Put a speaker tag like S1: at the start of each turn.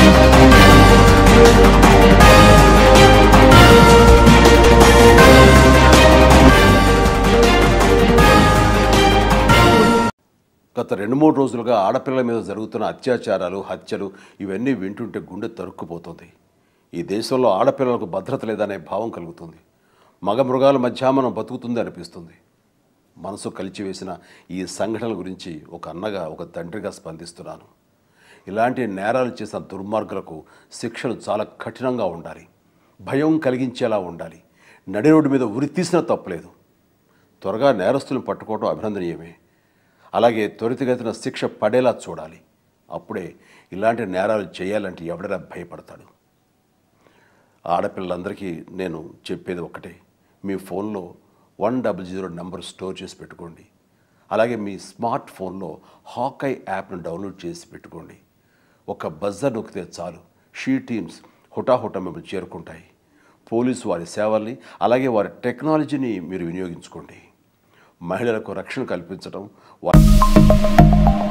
S1: గత రెండు మూడు రోజులుగా ఆడపిల్లల మీద జరుగుతున్న అత్యాచారాలు హత్యలు ఇవన్నీ వింటుంటే గుండె తరుక్కుపోతుంది ఈ దేశంలో ఆడపిల్లలకు భద్రత లేదనే భావం కలుగుతుంది మగ మృగాల మధ్య మనం బతుకుతుంది అనిపిస్తుంది మనసు కలిచివేసిన ఈ సంఘటనల గురించి ఒక అన్నగా ఒక తండ్రిగా స్పందిస్తున్నాను ఇలాంటి నేరాలు చేసిన దుర్మార్గులకు శిక్షలు చాలా కఠినంగా ఉండాలి భయం కలిగించేలా ఉండాలి నడి రోడ్డు మీద ఉరి తీసినా తప్పలేదు త్వరగా నేరస్తులను పట్టుకోవడం అభినందనీయమే అలాగే త్వరితగతిన శిక్ష పడేలా చూడాలి అప్పుడే ఇలాంటి నేరాలు చేయాలంటే ఎవడైనా భయపడతాడు ఆడపిల్లలందరికీ నేను చెప్పేది ఒకటే మీ ఫోన్లో one double zero number store చేసి పెట్టుకోండి అలాగే మీ స్మార్ట్ ఫోన్లో హాకై యాప్ను డౌన్లోడ్ చేసి పెట్టుకోండి ఒక బజర్ నొక్కితే చాలు షీ టీమ్స్ హుటాహుటా మిమ్మల్ని చేరుకుంటాయి పోలీసు వారి సేవల్ని అలాగే వారి టెక్నాలజీని మీరు వినియోగించుకోండి మహిళలకు రక్షణ కల్పించడం వారి